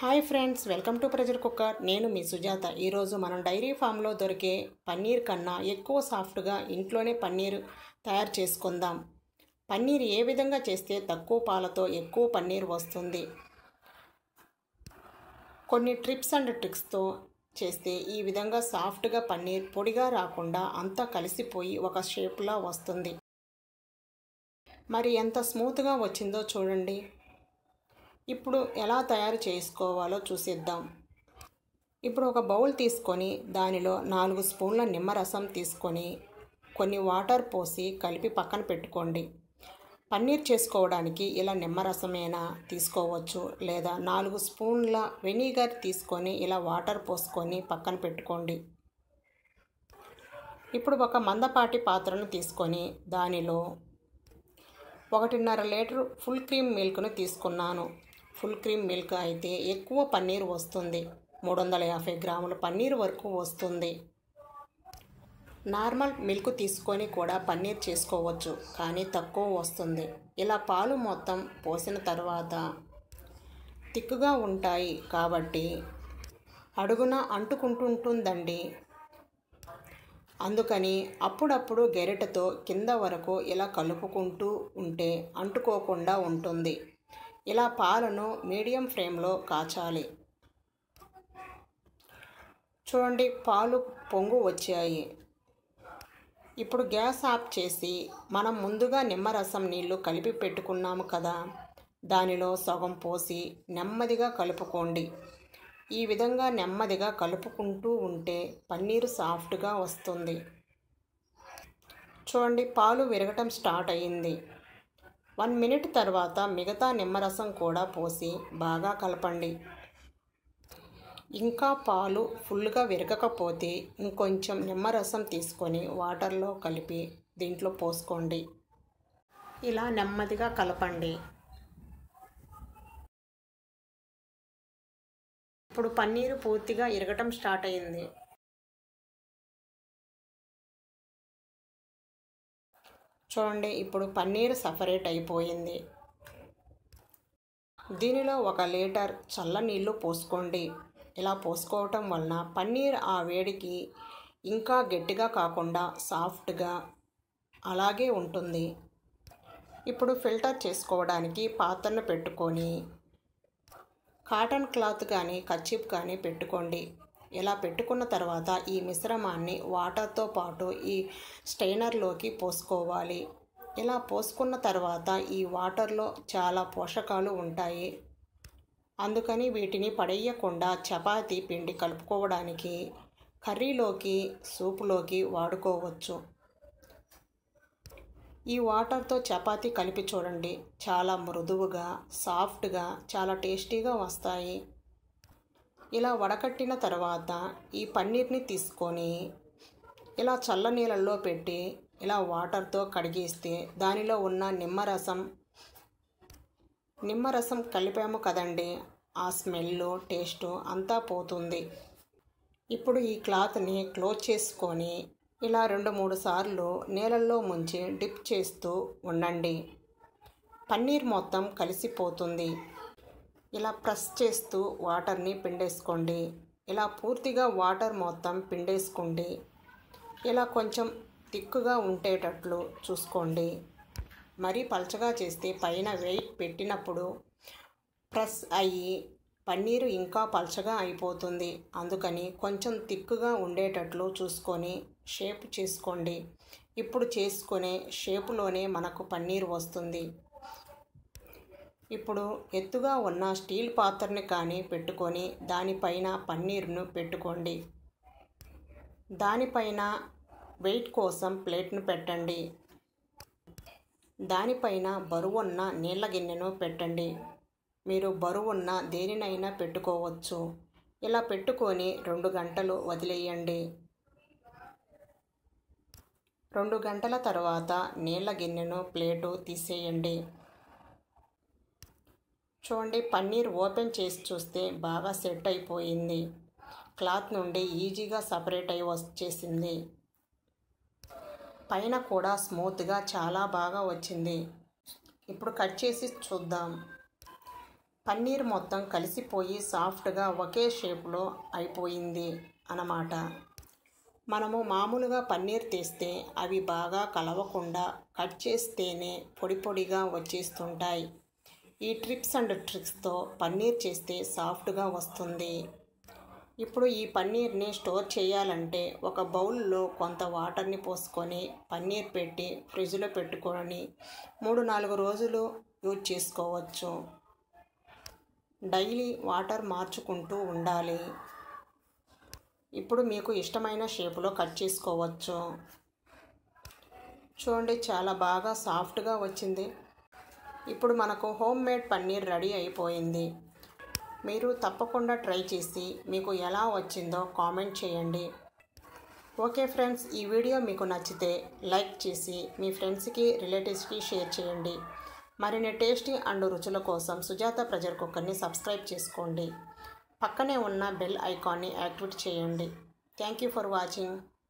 hi friends welcome to pressure cooker నేను మీ సుజాత ఈరోజు మనం డైరీ ఫామ్లో దొరికే పన్నీర్ కన్నా ఎక్కువ సాఫ్ట్గా ఇంట్లోనే పన్నీర్ తయారు చేసుకుందాం పన్నీర్ ఏ విధంగా చేస్తే తక్కువ పాలతో ఎక్కువ పన్నీర్ వస్తుంది కొన్ని ట్రిప్స్ అండ్ ట్రిక్స్తో చేస్తే ఈ విధంగా సాఫ్ట్గా పన్నీర్ పొడిగా రాకుండా అంతా కలిసిపోయి ఒక షేప్లా వస్తుంది మరి ఎంత స్మూత్గా వచ్చిందో చూడండి ఇప్పుడు ఎలా తయారు చేసుకోవాలో చూసిద్దాం ఇప్పుడు ఒక బౌల్ తీసుకొని దానిలో నాలుగు స్పూన్ల నిమ్మరసం తీసుకొని కొన్ని వాటర్ పోసి కలిపి పక్కన పెట్టుకోండి పన్నీర్ చేసుకోవడానికి ఇలా నిమ్మరసమైనా తీసుకోవచ్చు లేదా నాలుగు స్పూన్ల వెనిగర్ తీసుకొని ఇలా వాటర్ పోసుకొని పక్కన పెట్టుకోండి ఇప్పుడు ఒక మందపాటి పాత్రను తీసుకొని దానిలో ఒకటిన్నర లీటర్ ఫుల్ క్రీమ్ మిల్క్ను తీసుకున్నాను ఫుల్ క్రీమ్ మిల్క్ అయితే ఎక్కువ పన్నీర్ వస్తుంది మూడు వందల యాభై గ్రాముల పన్నీర్ వరకు వస్తుంది నార్మల్ మిల్క్ తీసుకొని కూడా పన్నీర్ చేసుకోవచ్చు కానీ తక్కువ వస్తుంది ఇలా పాలు మొత్తం పోసిన తర్వాత తిక్కుగా ఉంటాయి కాబట్టి అడుగున అంటుకుంటుంటుందండి అందుకని అప్పుడప్పుడు గెరెటతో కింద వరకు ఇలా కలుపుకుంటూ ఉంటే అంటుకోకుండా ఉంటుంది ఇలా పాలను మీడియం ఫ్లేమ్లో కాచాలి చూడండి పాలు పొంగు వచ్చాయి ఇప్పుడు గ్యాస్ ఆఫ్ చేసి మనం ముందుగా నిమ్మరసం నీళ్లు కలిపి పెట్టుకున్నాము కదా దానిలో సగం పోసి నెమ్మదిగా కలుపుకోండి ఈ విధంగా నెమ్మదిగా కలుపుకుంటూ ఉంటే పన్నీరు సాఫ్ట్గా వస్తుంది చూడండి పాలు విరగటం స్టార్ట్ అయ్యింది వన్ మినిట్ తర్వాత మిగతా నిమ్మరసం కూడా పోసి బాగా కలపండి ఇంకా పాలు ఫుల్గా విరగకపోతే ఇంకొంచెం నిమ్మరసం తీసుకొని వాటర్లో కలిపి దీంట్లో పోసుకోండి ఇలా నెమ్మదిగా కలపండి ఇప్పుడు పన్నీరు పూర్తిగా ఇరగటం స్టార్ట్ అయింది చూడండి ఇప్పుడు పన్నీర్ సపరేట్ అయిపోయింది దీనిలో ఒక లీటర్ చల్ల నీళ్ళు పోసుకోండి ఇలా పోసుకోవటం వలన పన్నీర్ ఆ వేడికి ఇంకా గట్టిగా కాకుండా సాఫ్ట్గా అలాగే ఉంటుంది ఇప్పుడు ఫిల్టర్ చేసుకోవడానికి పాత్రను పెట్టుకొని కాటన్ క్లాత్ కానీ కచ్చిప్ కానీ పెట్టుకోండి ఇలా పెట్టుకున్న తర్వాత ఈ మిశ్రమాన్ని వాటర్తో పాటు ఈ స్టెయినర్లోకి పోసుకోవాలి ఇలా పోసుకున్న తర్వాత ఈ వాటర్లో చాలా పోషకాలు ఉంటాయి అందుకని వీటిని పడేయకుండా చపాతీ పిండి కలుపుకోవడానికి కర్రీలోకి సూపులోకి వాడుకోవచ్చు ఈ వాటర్తో చపాతీ కలిపి చూడండి చాలా మృదువుగా సాఫ్ట్గా చాలా టేస్టీగా వస్తాయి ఇలా వడకట్టిన తర్వాత ఈ పన్నీర్ని తీసుకొని ఇలా చల్ల నీళ్ళల్లో పెట్టి ఇలా వాటర్తో కడిగిస్తే దానిలో ఉన్న నిమ్మరసం నిమ్మరసం కలిపాము కదండి ఆ స్మెల్ టేస్ట్ అంతా పోతుంది ఇప్పుడు ఈ క్లాత్ని క్లోజ్ చేసుకొని ఇలా రెండు మూడు సార్లు నీళ్ళల్లో ముంచి డిప్ చేస్తూ ఉండండి పన్నీర్ మొత్తం కలిసిపోతుంది ఇలా ప్రెస్ చేస్తూ వాటర్ని పిండేసుకోండి ఇలా పూర్తిగా వాటర్ మొత్తం పిండేసుకోండి ఇలా కొంచెం తిక్కుగా ఉండేటట్లు చూసుకోండి మరీ పలచగా చేస్తే పైన వెయిట్ పెట్టినప్పుడు ప్రెస్ అయ్యి పన్నీరు ఇంకా పలచగా అయిపోతుంది అందుకని కొంచెం తిక్కుగా ఉండేటట్లు చూసుకొని షేప్ చేసుకోండి ఇప్పుడు చేసుకునే షేపులోనే మనకు పన్నీర్ వస్తుంది ఇప్పుడు ఎత్తుగా ఉన్న స్టీల్ పాత్రని కానీ పెట్టుకొని దానిపైన పన్నీర్ను పెట్టుకోండి దానిపైన వెయిట్ కోసం ప్లేట్ను పెట్టండి దానిపైన బరువున్న నీళ్ళ గిన్నెను పెట్టండి మీరు బరువున్న దేనినైనా పెట్టుకోవచ్చు ఇలా పెట్టుకొని రెండు గంటలు వదిలేయండి రెండు గంటల తర్వాత నీళ్ళ గిన్నెను ప్లేటు తీసేయండి చూడండి పన్నీర్ ఓపెన్ చేసి చూస్తే బాగా సెట్ అయిపోయింది క్లాత్ నుండి ఈజీగా సపరేట్ అయి వచ్చేసింది పైన కూడా స్మూత్గా చాలా బాగా వచ్చింది ఇప్పుడు కట్ చేసి చూద్దాం పన్నీర్ మొత్తం కలిసిపోయి సాఫ్ట్గా ఒకే షేప్లో అయిపోయింది అన్నమాట మనము మామూలుగా పన్నీర్ తీస్తే అవి బాగా కలవకుండా కట్ చేస్తేనే పొడి పొడిగా వచ్చేస్తుంటాయి ఈ ట్రిప్స్ అండ్ ట్రిక్స్తో పన్నీర్ చేస్తే సాఫ్ట్గా వస్తుంది ఇప్పుడు ఈ పన్నీర్ని స్టోర్ చేయాలంటే ఒక బౌల్లో కొంత వాటర్ని పోసుకొని పన్నీర్ పెట్టి ఫ్రిడ్జ్లో పెట్టుకొని మూడు నాలుగు రోజులు యూజ్ చేసుకోవచ్చు డైలీ వాటర్ మార్చుకుంటూ ఉండాలి ఇప్పుడు మీకు ఇష్టమైన షేపులో కట్ చేసుకోవచ్చు చూడండి చాలా బాగా సాఫ్ట్గా వచ్చింది ఇప్పుడు మనకు హోమ్ మేడ్ పన్నీర్ రెడీ అయిపోయింది మీరు తప్పకుండా ట్రై చేసి మీకు ఎలా వచ్చిందో కామెంట్ చేయండి ఓకే ఫ్రెండ్స్ ఈ వీడియో మీకు నచ్చితే లైక్ చేసి మీ ఫ్రెండ్స్కి రిలేటివ్స్కి షేర్ చేయండి మరిన్ని టేస్టీ అండ్ రుచుల కోసం సుజాత ప్రెజర్ కుక్కర్ని సబ్స్క్రైబ్ చేసుకోండి పక్కనే ఉన్న బెల్ ఐకాన్ని యాక్టివేట్ చేయండి థ్యాంక్ యూ ఫర్ వాచింగ్